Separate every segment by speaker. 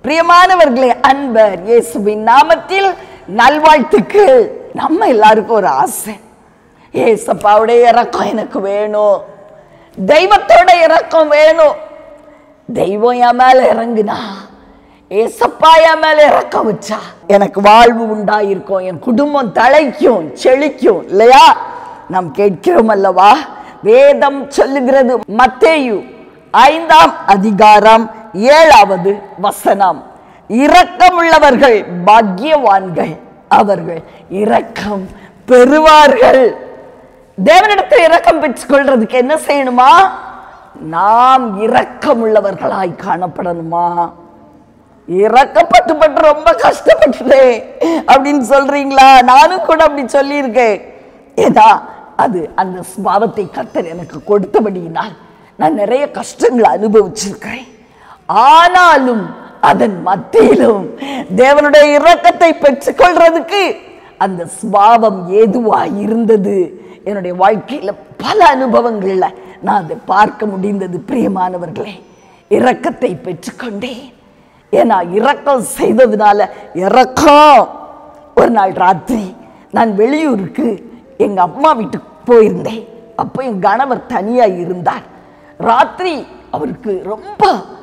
Speaker 1: பிரியமானவர்களே அன்பர் இயேசுவின் நாமத்தில் நல்வாழ்த்துக்கள் நம்ம எல்லாருக்கும் ஒரு ஆசை ஏசப்பாவுடைய இறக்கம் எனக்கு வேணும் தெய்வத்தோட இறக்கம் வேணும் தெய்வம் என் மேல இறங்குனா ஏசப்பா என் மேல இறக்கம் வச்சா எனக்கு வாழ்வு உண்டாயிருக்கும் என் குடும்பம் தழைக்கும் செழிக்கும் இல்லையா நாம் கேட்கிறோம் அல்லவா வேதம் சொல்லுகிறது மத்தேயு ஐந்தாம் அதிகாரம் ஏழாவது வசனம் இரக்கமுள்ளவர்கள் பாக்கியவான்கள் அவர்கள் இரக்கம் பெறுவார்கள் தேவனிடத்தில் இரக்கம் பெற்றுக் கொள்றதுக்கு என்ன செய்யணுமா நாம் இரக்கமுள்ளவர்களாய் காணப்படணுமா இறக்கப்பட்டு பட்டு ரொம்ப கஷ்டப்பட்டுட்டேன் அப்படின்னு சொல்றீங்களா நானும் கூட அப்படி சொல்லியிருக்கேன் ஏதா அது அந்த சுபாவத்தை கத்தர் எனக்கு கொடுத்தபடியினால் நான் நிறைய கஷ்டங்களை அனுபவிச்சிருக்கிறேன் ஆனாலும் அதன் மத்தியிலும் தேவனுடைய இரக்கத்தை பெற்றுக்கொள்றதுக்கு அந்த சுபாவம் ஏதுவா இருந்தது என்னுடைய வாழ்க்கையில பல அனுபவங்கள்ல நான் அதை பார்க்க முடிந்தது பிரியமானவர்களே இரக்கத்தை பெற்றுக்கொண்டேன் ஏன்னா இரக்கம் செய்ததுனால இரக்கம் ஒரு நாள் ராத்திரி நான் வெளியூருக்கு எங்க அம்மா வீட்டுக்கு போயிருந்தேன் அப்போ என் கணவர் தனியா இருந்தார் ராத்திரி அவருக்கு ரொம்ப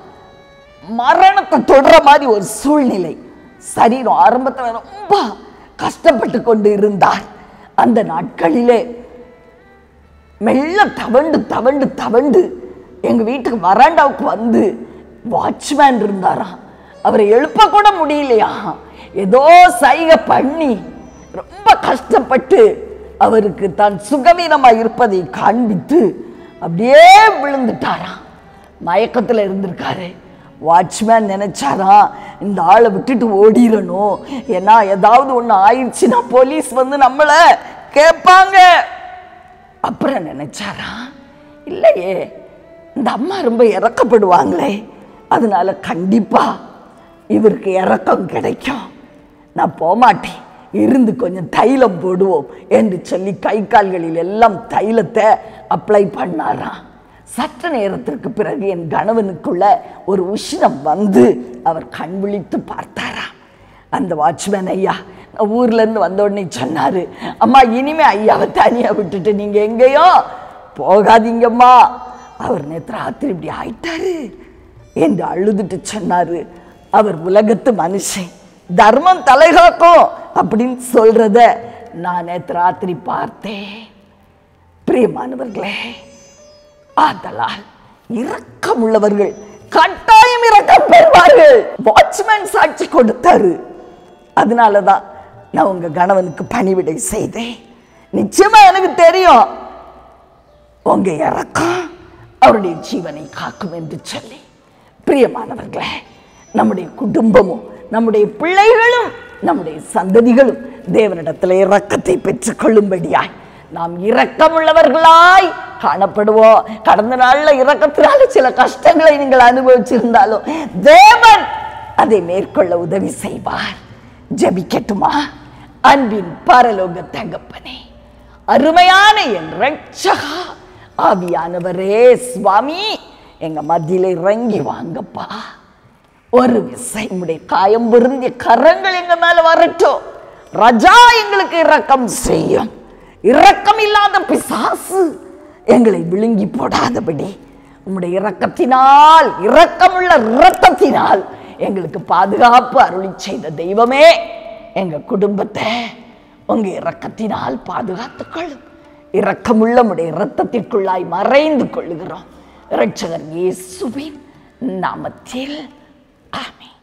Speaker 1: மரணத்தை தொடர மாதிரி ஒரு சூழ்நிலை சரீரம் ஆரம்பத்தில் ரொம்ப கஷ்டப்பட்டு கொண்டு இருந்தார் அந்த நாட்களிலே மெல்ல தவண்டு தவண்டு தவண்டு எங்க வீட்டுக்கு வராண்டாவுக்கு வந்து வாட்ச்மேன் இருந்தாராம் அவரை எழுப்ப கூட முடியலையா ஏதோ சைகை பண்ணி ரொம்ப கஷ்டப்பட்டு அவருக்கு தான் சுகவீனமா இருப்பதை காண்பித்து அப்படியே விழுந்துட்டாராம் மயக்கத்துல இருந்திருக்காரு வாட்ச்மேன் நினைச்சாராம் இந்த ஆளை விட்டுட்டு ஓடிரணும் ஏன்னா ஏதாவது ஒண்ணு ஆயிடுச்சுன்னா போலீஸ் வந்து நம்மளை கேட்பாங்க அப்புறம் நினைச்சாரா இல்லையே இந்த அம்மா ரொம்ப இறக்கப்படுவாங்களே அதனால கண்டிப்பா இவருக்கு இறக்கம் கிடைக்கும் நான் போமாட்டேன் இருந்து கொஞ்சம் தைலம் போடுவோம் என்று சொல்லி கை கால்களில் எல்லாம் தைலத்தை அப்ளை பண்ணாராம் சற்று நேரத்திற்கு பிறகு என் கணவனுக்குள்ள ஒரு உஷ்ணம் வந்து அவர் கண் விழித்து பார்த்தாராம் அந்த வாட்ச்மேன் ஐயா ஊர்ல இருந்து வந்த உடனே சொன்னாரு அம்மா இனிமே ஐயாவை தனியா விட்டுட்டு நீங்க எங்கேயோ போகாதீங்கம்மா அவர் நேற்று ராத்திரி இப்படி ஆயிட்டாரு என்று அழுதுட்டு சொன்னாரு அவர் உலகத்து மனுஷன் தர்மம் தலைகாக்கும் அப்படின்னு சொல்றத நான் நேற்று ராத்திரி பார்த்தேன் பிரியமானவர்களே ஆதலால் இரக்கம் உள்ளவர்கள் கட்டாயம் இரக்கம் பெறுவார்கள் வாட்ச்மேன் சாட்சி கொடுத்தாரு அதனாலதான் நான் உங்க கணவனுக்கு பணிவிடை செய்தேன் நிச்சயமா எனக்கு தெரியும் உங்க இறக்கம் அவருடைய ஜீவனை காக்கும் என்று சொல்லி பிரியமானவர்களே நம்முடைய குடும்பமும் நம்முடைய பிள்ளைகளும் நம்முடைய சந்ததிகளும் தேவனிடத்தில் இரக்கத்தை பெற்றுக் கொள்ளும்படியாய் நாம் இரக்கமுள்ளவர்களாய் காணப்படுவோம் கடந்த நாள்ல இரக்கத்தினால சில கஷ்டங்களை நீங்கள் அனுபவிச்சிருந்தாலும் தேவன் அதை மேற்கொள்ள உதவி செய்வார் ஜெபிக்கட்டுமா அன்பின் பரலோக தகப்பனே அருமையான என் ரட்சகா ஆவியானவரே சுவாமி எங்க மத்தியில இறங்கி வாங்கப்பா ஒரு விசை உடைய காயம் பொருந்திய கரங்கள் எங்க மேல வரட்டும் ரஜா எங்களுக்கு இரக்கம் செய்யும் இரக்கம் இல்லாத பிசாசு எங்களை விழுங்கி போடாதபடி உம்முடைய இரக்கத்தினால் இரக்கமுள்ள இரத்தத்தினால் எங்களுக்கு பாதுகாப்பு அருளி செய்த தெய்வமே எங்க குடும்பத்தை உங்க இரக்கத்தினால் பாதுகாத்துக் கொள்ளும் இரக்கமுள்ள உடைய இரத்தத்திற்குள்ளாய் மறைந்து கொள்ளுகிறோம் இரட்சகர் இயேசுவின் நாமத்தில் ஆமென்